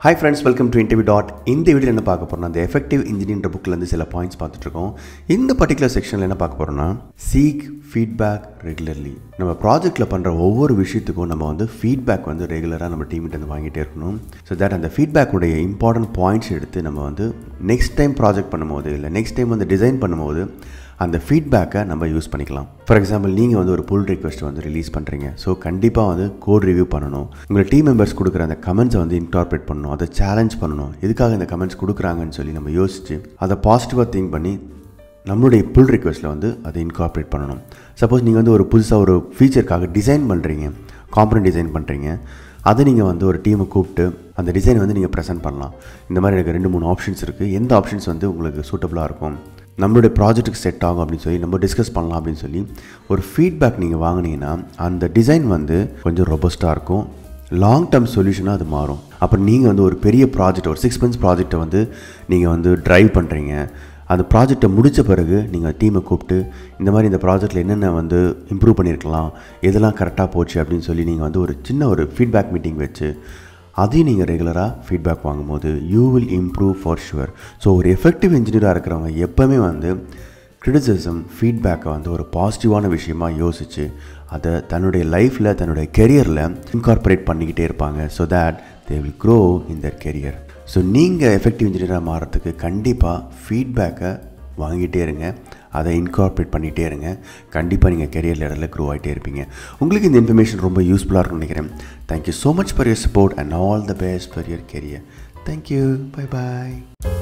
hi friends welcome to interview dot இந்த video என்ன பார்க்க போகிறோம்னா அந்த எஃபெக்டிவ் இன்ஜினியர் புக்கிலேருந்து சில பாயிண்ட்ஸ் பார்த்துட்ருக்கோம் இந்த பர்டிகுலர் செக்ஷனில் என்ன பார்க்க போகிறோம்னா சீக் ஃபீட்பேக் ரெகுலர்லி நம்ம ப்ராஜெக்ட்டில் பண்ணுற ஒவ்வொரு விஷயத்துக்கும் நம்ம வந்து ஃபீட்பேக் வந்து ரெகுலராக நம்ம டீம்கிட்ட வந்து வாங்கிட்டே இருக்கணும் ஸோ தட் அந்த ஃபீட்பேக்குடைய இம்பார்ட்டன்ட் பாயிண்ட்ஸ் எடுத்து நம்ம வந்து நெக்ஸ்ட் டைம் ப்ராஜெக்ட் பண்ணும்போது இல்லை நெக்ஸ்ட் டைம் வந்து டிசைன் பண்ணும்போது அந்த ஃபீட்பேக்கை நம்ம யூஸ் பண்ணிக்கலாம் ஃபார் எக்ஸாம்பிள் நீங்கள் வந்து ஒரு புல் ரிக்வெஸ்ட் வந்து ரிலீஸ் பண்ணுறீங்க ஸோ கண்டிப்பாக வந்து கோட் ரிவ்யூ பண்ணணும் உங்கள் டீம் மெம்பர்ஸ் கொடுக்குற அந்த கமெண்ட்ஸை வந்து இன்கார்பரேட் பண்ணணும் அதை சேலஞ்ச் பண்ணணும் எதுக்காக இந்த கமெண்ட்ஸ் கொடுக்குறாங்கன்னு சொல்லி நம்ம யோசித்து அதை பாசிட்டிவாக திங்க் பண்ணி நம்மளுடைய புல் ரிக்வெஸ்ட்டில் வந்து அதை இன்கார்பரேட் பண்ணணும் சப்போஸ் நீங்கள் வந்து ஒரு புதுசாக ஒரு ஃபீச்சருக்காக டிசைன் பண்ணுறீங்க காம்பனண்ட் டிசைன் பண்ணுறீங்க அதை நீங்கள் வந்து ஒரு டீமை கூப்பிட்டு அந்த டிசைனை வந்து நீங்கள் ப்ரெசென்ட் பண்ணலாம் இந்த மாதிரி எனக்கு ரெண்டு மூணு ஆப்ஷன்ஸ் இருக்குது எந்த ஆப்ஷன்ஸ் வந்து உங்களுக்கு சூட்டபுளாக இருக்கும் நம்மளுடைய ப்ராஜெக்ட்டுக்கு செட் ஆகும் அப்படின்னு சொல்லி நம்ம டிஸ்கஸ் பண்ணலாம் அப்படின்னு சொல்லி ஒரு ஃபீட்பேக் நீங்கள் வாங்கினீங்கன்னா அந்த டிசைன் வந்து கொஞ்சம் ரொபஸ்ட்டாக இருக்கும் லாங் டேர்ம் சொல்யூஷனாக அது மாறும் அப்புறம் நீங்கள் வந்து ஒரு பெரிய ப்ராஜெக்ட் ஒரு சிக்ஸ் மந்த்ஸ் ப்ராஜெக்டை வந்து நீங்கள் வந்து ட்ரைவ் பண்ணுறீங்க அந்த ப்ராஜெக்டை முடித்த பிறகு நீங்கள் டீமை கூப்பிட்டு இந்த மாதிரி இந்த ப்ராஜெக்ட்டில் என்னென்ன வந்து இம்ப்ரூவ் பண்ணியிருக்கலாம் எதெல்லாம் கரெக்டாக போச்சு அப்படின்னு சொல்லி நீங்கள் வந்து ஒரு சின்ன ஒரு ஃபீட்பேக் மீட்டிங் வச்சு அதையும் நீங்கள் ரெகுலராக ஃபீட்பேக் வாங்கும்போது you will improve for sure so ஒரு எஃபெக்டிவ் இன்ஜினியராக இருக்கிறவங்க எப்போவுமே வந்து கிரிட்டிசிசம் ஃபீட்பேக்கை வந்து ஒரு பாசிட்டிவான விஷயமா யோசித்து அதை தன்னுடைய லைஃப்பில் தன்னுடைய கெரியரில் இன்கார்பரேட் பண்ணிக்கிட்டே இருப்பாங்க so that they will grow in their career so நீங்கள் எஃபெக்டிவ் இன்ஜினியராக மாறத்துக்கு கண்டிப்பாக ஃபீட்பேக்கை வாங்கிட்டே இருங்க அதை இன்கார்பரேட் பண்ணிகிட்டே இருங்க கண்டிப்பாக நீங்கள் கெரியர் லெவலில் க்ரோ ஆகிட்டே இருப்பீங்க உங்களுக்கு இந்த இன்ஃபர்மேஷன் ரொம்ப யூஸ்ஃபுல்லாக இருக்கும்னு நினைக்கிறேன் thank you so much for your support and all the best for your career thank you bye bye